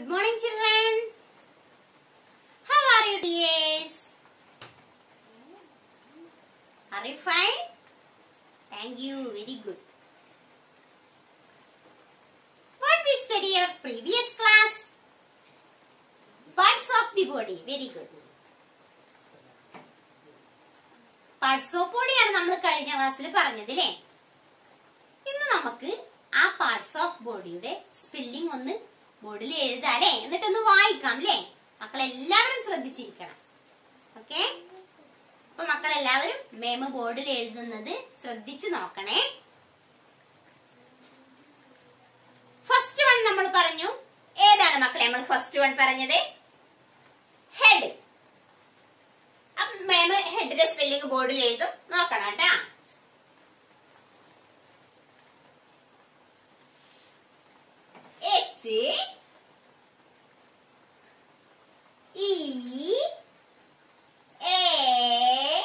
Good morning, children. How are you, dears? Are you fine? Thank you. Very good. What we study our previous class? Parts of the body. Very good. Parts of ബോഡിയാണ് നമ്മൾ കഴിഞ്ഞ ക്ലാസ്സിൽ പറഞ്ഞത് അല്ലേ ഇന്ന് നമുക്ക് ആ parts of ബോഡിയുടെ സ്പെല്ലിംഗ് ഒന്ന് ബോർഡിൽ എഴുതാം അല്ലേ എന്നിട്ടൊന്ന് വായിക്കാം അല്ലേ മക്കളെല്ലാവരും ശ്രദ്ധിച്ചിരിക്കണം ഓക്കെ അപ്പൊ മക്കളെല്ലാവരും മേമ ബോർഡിൽ എഴുതുന്നത് ശ്രദ്ധിച്ചു നോക്കണേ ഫസ്റ്റ് വൺ നമ്മൾ പറഞ്ഞു ഏതാണ് മക്കളെ നമ്മൾ ഫസ്റ്റ് വൺ പറഞ്ഞത് ഹെഡ് അപ്പൊ മേമ ഹെഡിന്റെ സ്പെല്ലിംഗ് ബോർഡിൽ എഴുതും നോക്കണം കേട്ടാ H E A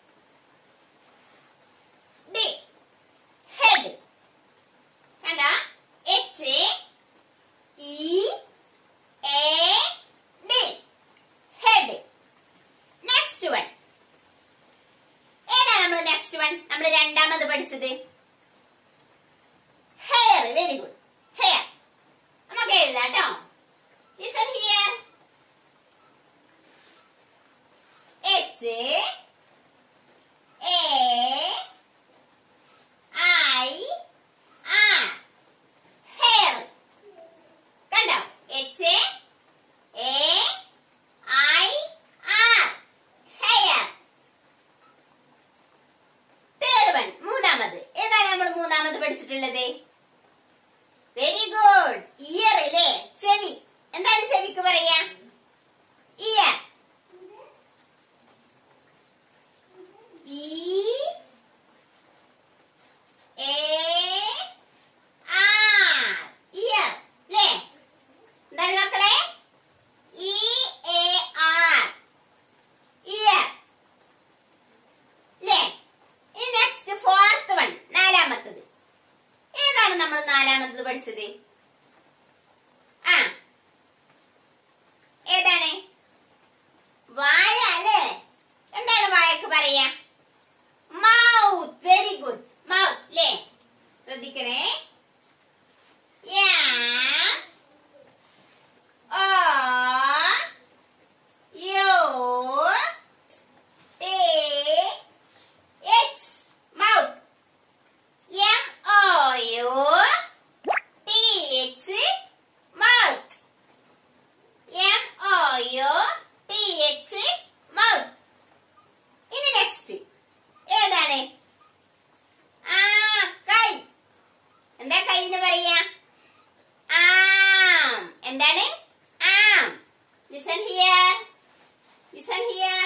D head കണ്ടാ H E A D head next one ഏതാണ് നമ്മൾ നെക്സ്റ്റ് വൺ നമ്മൾ രണ്ടാമത് പഠിച്ചത് ഹെയർ വെരി ഗുഡ് ഹെയർ നമുക്ക് എഴുതാം കേട്ടോ listen here H A I R hair കണ്ടോ H A I R hair third one മൂന്നാമത് ഏതാണ് നമ്മൾ മൂന്നാമത് പഠിച്ചിട്ടുള്ളത് വെരി ഗുഡ് ഇയർ അല്ലേ ചെവി എന്താണ് ചെവിക്ക് പറയാ ear E A R ear അല്ലേ എന്താണ് മക്കളെ ഇ എ ആർ ഇയർ അല്ലേ ഇനി നെക്സ്റ്റ് ഫോർത്ത് വൺ നാലാമത്തത് ഏതാണ് നമ്മൾ നാലാമത്തത് പഠിച്ചത് ആ ഏതാണ് വായ അല്ലേ എന്താണ് വായക്ക് പറയാ മൗത്ത് വെരി ഗുഡ് മൗത്ത് അല്ലേ ശ്രദ്ധിക്കണേ യാ O U T H mouth M O U T H mouth M O U T H mouth ഇനി നെക്സ്റ്റ് ഏതാണ് ആ കൈ എന്താ കൈ എന്ന് പറയാ ആം എന്താണ് arm listen here listen here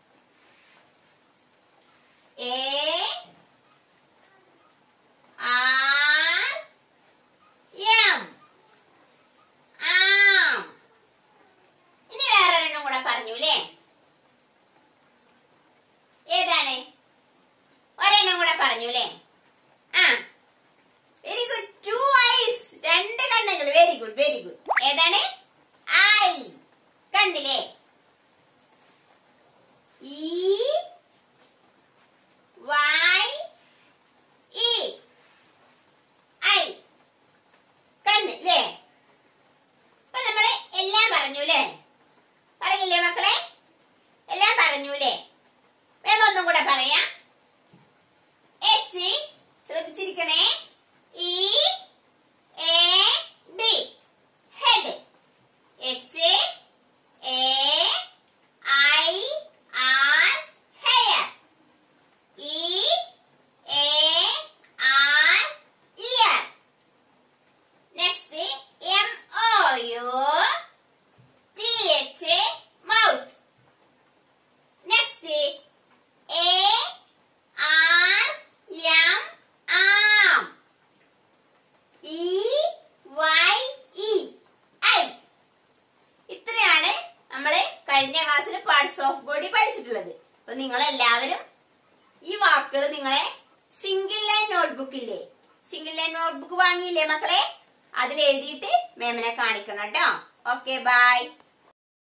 A R M arm ഇനി വേറൊരെണ്ണം കൂടെ പറഞ്ഞു അല്ലേ ഏതാണ് ഒരെണ്ണം കൂടെ പറഞ്ഞു അല്ലേ ആ വെരി ഗുഡ് ടു ഐസ് രണ്ട് കണ്ണുകൾ വെരി ഗുഡ് വെരി ഗുഡ് ഏതാണ് ഐ കണ്ടില്ലേ ഈ വൈ ഇ ഐ കണ്ണ് അല്ലേ അപ്പൊ നമ്മള് എല്ലാം പറഞ്ഞു അല്ലേ പറഞ്ഞില്ലേ മക്കളെ എല്ലാം പറഞ്ഞു അല്ലേ വേണം ഒന്നും കൂടെ പറയാം എച്ച് ശ്രദ്ധിച്ചിരിക്കണേ E A D head H A I R hair E A R ear next M O U T H mouth next A R M arm E Y E eye ഇത്രയാണ് നമ്മൾ കഴിഞ്ഞ ക്ലാസ്സിൽ പാർട്സ് ഓഫ് ബോഡി പഠിച്ചിട്ടുള്ളത് അപ്പൊ നിങ്ങൾ എല്ലാവരും ഈ വാക്കുകൾ നിങ്ങളെ സിംഗിൾ ലൈൻ നോട്ട്ബുക്ക് ഇല്ലേ സിംഗിൾ ലൈൻ നോട്ട്ബുക്ക് വാങ്ങിയില്ലേ മക്കളെ അതിൽ എഴുതിയിട്ട് മേമനെ കാണിക്കണം കേട്ടോ ഓക്കെ ബൈ